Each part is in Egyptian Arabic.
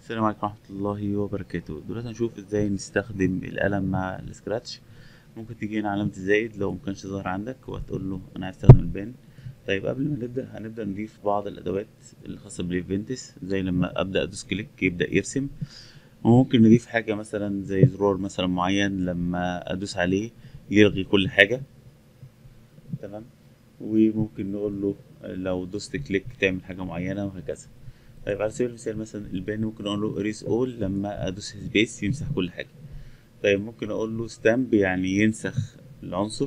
السلام عليكم ورحمة الله وبركاته دلوقتي هنشوف ازاي نستخدم القلم مع السكراتش ممكن تيجي هنا علامة الزائد لو مكانش ظاهر عندك وهتقول له انا عايز استخدم البين طيب قبل ما نبدأ هنبدأ نضيف بعض الأدوات الخاصة بالإيفنتس زي لما أبدأ أدوس كليك يبدأ يرسم وممكن نضيف حاجة مثلا زي زرار مثلا معين لما أدوس عليه يلغي كل حاجة تمام وممكن نقول له لو دوست كليك تعمل حاجة معينة وهكذا طيب على سبيل المثال مثلا البين ممكن اقول له اريس اول لما ادوس سبيس يمسح كل حاجه طيب ممكن اقول له ستامب يعني ينسخ العنصر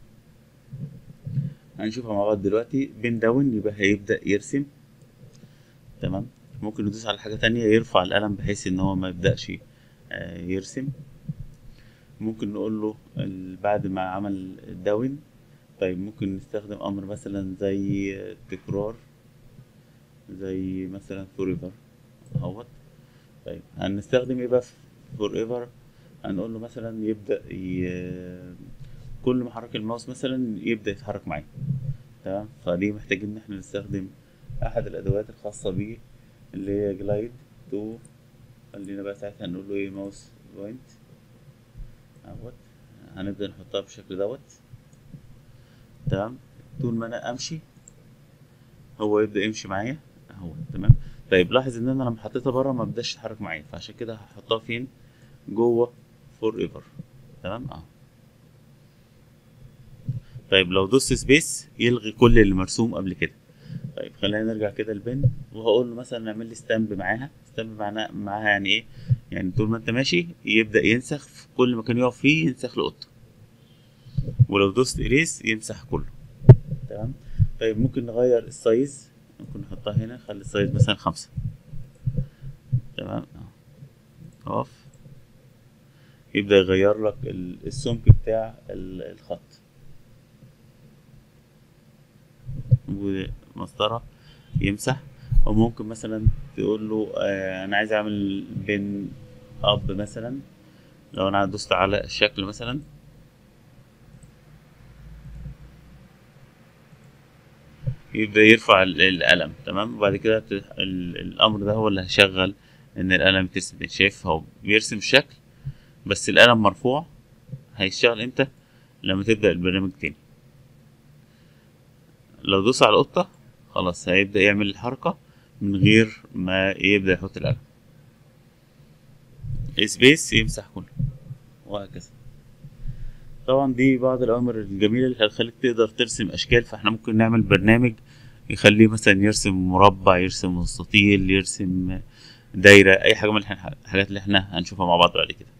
هنشوفها مع بعض دلوقتي بين داون يبقى هيبدا يرسم تمام ممكن ندوس على حاجه تانية يرفع القلم بحيث ان هو ما يبداش يرسم ممكن نقول له بعد ما عمل داون طيب ممكن نستخدم امر مثلا زي تكرار زي مثلا فور ايفر اهوت طيب هنستخدم ايه بقى فور ايفر هنقول له مثلا يبدا ي... كل ما حرك الماوس مثلا يبدا يتحرك معايا تمام فدي محتاجين ان احنا نستخدم احد الادوات الخاصه بيه اللي هي جلايد تو خلينا بقى ساعتها نقول له ايه ماوس بوينت اهوت هنبدا نحطها بالشكل دوت تمام طول ما انا امشي هو يبدا يمشي معايا اهو تمام طيب لاحظ ان انا لما حطيتها بره ما بداش يتحرك معايا فعشان كده هحطها فين جوه فور ايفر تمام اهو طيب لو دوست سبيس يلغي كل اللي مرسوم قبل كده طيب خلينا نرجع كده البن وهقول له مثلا اعمل لي ستامب معاها ستامب معاها معاها يعني ايه يعني طول ما انت ماشي يبدا ينسخ في كل مكان يقف فيه ينسخ لقطه ولو دوست اريس يمسح كله تمام طيب ممكن نغير السايز ممكن نحطها هنا خلي السايز مثلا خمسة تمام اقف يبدأ يغير لك السمك بتاع الخط ومسطرة يمسح او ممكن مثلا تقول له آه انا عايز اعمل بين اب مثلا لو انا دوست على الشكل مثلا يبدأ يرفع القلم تمام وبعد كده الأمر ده هو اللي هيشغل إن القلم ترسم شايف هو بيرسم الشكل بس القلم مرفوع هيشتغل امتى لما تبدأ البرنامج تاني لو دوس على القطة خلاص هيبدأ يعمل الحركة من غير ما يبدأ يحط القلم سبيس يمسح كله وهكذا طبعا دي بعض الأوامر الجميلة اللي هتخليك تقدر ترسم أشكال فاحنا ممكن نعمل برنامج يخليه مثلا يرسم مربع يرسم مستطيل يرسم دايرة أي حاجة من الحاجات اللي احنا هنشوفها مع بعض بعد كده